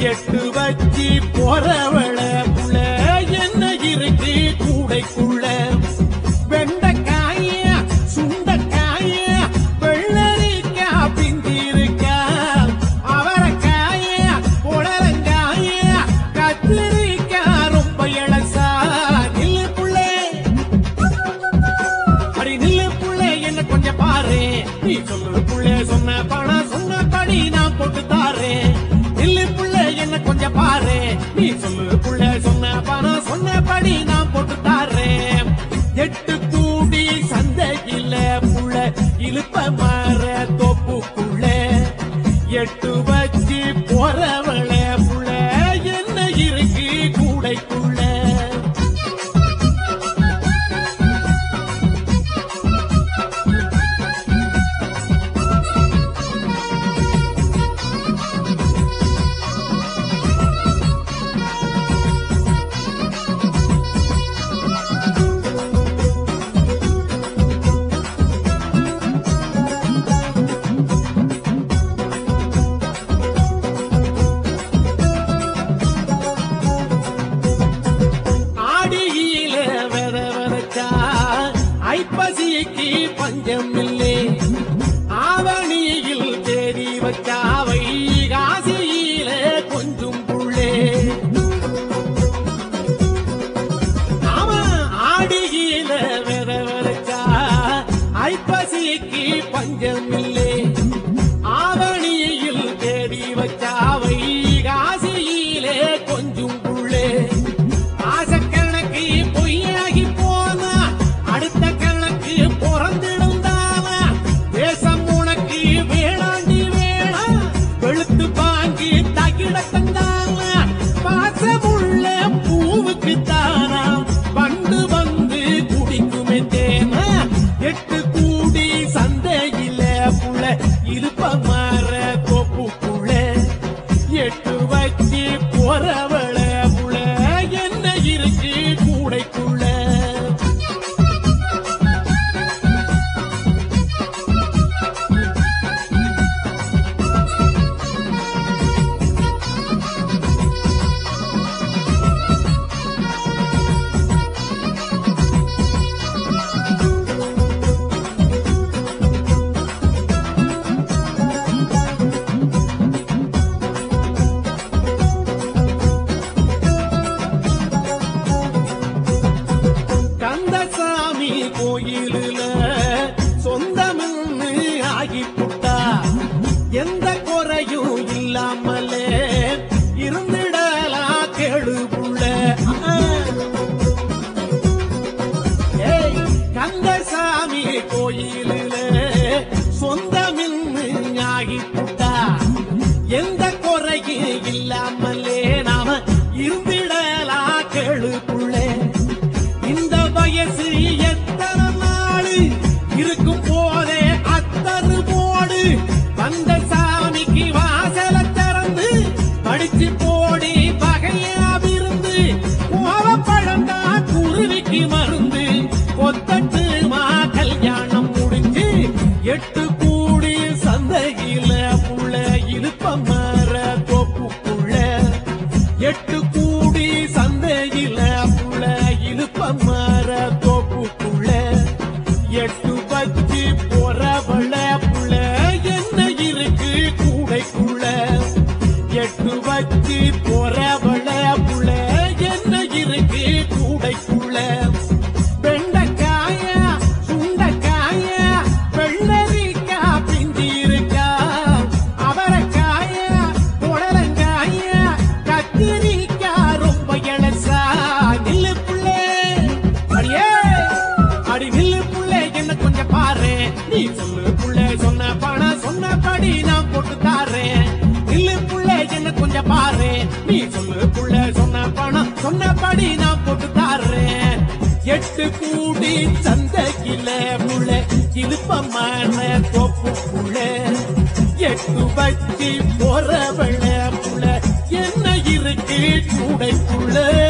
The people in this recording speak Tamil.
எட்டு வச்சு போறவள புள்ள என்ன இருக்கு கூடைக்குள்ள வெண்டைக்காய சுண்டைக்காய வெள்ளரிக்கா பிந்திருக்கா அவரைக்காய புடலங்காய கத்திரிக்கா ரொம்ப இளசா நில்லு புள்ளே அடி நில்லு புள்ளே என்ன கொஞ்சம் பாரு நீ சொல்லு புள்ளே சொன்ன பணம் சொன்னபடி நான் போட்டு தாரேன் நில்லு புள்ளே என்ன கொஞ்சம் பாரு நீ சொல்லு புள்ளே சொன்ன பணம் சொன்னபடி நான் போட்டு தாரேன் எட்டு கூடி சந்தையில புள்ள இழுப்ப மாற தோப்புக்குள்ள எட்டு வச்சு போறவள புள்ள என்ன இருக்கு கூடைக்குள்ள ஆடியில வெத வெதச்சா ஐப்பசிக்கு பஞ்சம் இல்லே ஆவணியில் தேடி வச்சாவை காசியில கொஞ்சம் புள்ளே ஆமா ஆடியில வெத வெதச்சா ஐப்பசிக்கு பஞ்சம் இல்லே ஆவணியில் தேடி வச்சாவை காசியிலே கொஞ்சம் புள்ளே ஆசக்கணக்கு பொய்யாகி போனா அடுத்த கணக்கு பிறந்திருந்தாவ தேசம் உனக்கு வேளாண்டி வேளா வெளுத்து பாங்கி தகிட தந்தாவ பாசமுள்ள பூவுக்கு தானா பண்டு வந்து குடிக்குமே தேனா எட்டு கூடி சந்தையில புள்ள இருப்ப மாற தோப்புக்குள்ள எட்டு வச்சு போறவள புள்ள என்ன இருக்கு கூடைக்குள்ள கந்தசாமி கோயிலுல சொந்தம்னு ஆகி புட்டா எந்த குறையும் இல்லாமலே இருந்திடலா கேளு புள்ள ஏய், கந்தசாமி கோயிலுல சொந்தமின்னு ஆகி புட்டா எந்த குறையும் இல்லாமலே நாம இருந்திடலா கேளு புள்ளே இந்த வயசு எத்தனை நாளு இருக்கும் போதே அத்தரு போடு வந்த சாமிக்கு வாசல திறந்து படிச்சு போடி பகையா விருந்து கோவப்பழந்தா குருவிக்கு மருந்து கொத்தட்டு மா கல்யாணம் முடிஞ்சு எட்டு கூடி சந்தையில புள்ள இழுப்ப மாற தோப்புக்குள்ள எட்டு கூடி சந்தையில புள்ள இழுப்ப மாற தோப்புக்குள்ள எட்டு பச்சு போறவள புள்ள என்ன இருக்கு கூடைக்குள்ள எட்டு வச்சு போறவள புள்ள என்ன இருக்கு கூடைக்குள்ள வெண்டைக்காய சுண்டைக்காய வெள்ளரிக்கா பிந்தி இருக்கா அவரைக்காய புடலங்காய கத்திரிக்கா ரொம்ப இளசா நில்லு புள்ளே அடியே அடி நில்லு புள்ளே என்ன கொஞ்சம் பாரு நீ சொல்லு புள்ளே சொன்ன பணம் சொன்னபடி நான் போட்டு தாரேன் நில்லு புள்ளே என்ன கொஞ்சம் பாரு நீ சொல்லு புள்ளே சொன்ன பணம் சொன்னபடி நான் போட்டு தாரேன் எட்டு கூடி சந்தையில முள்ள இழுப்பமான தோப்புக்குள்ள எட்டு வச்சு போறவள புள்ள என்ன இருக்கு கூடைக்குள்ள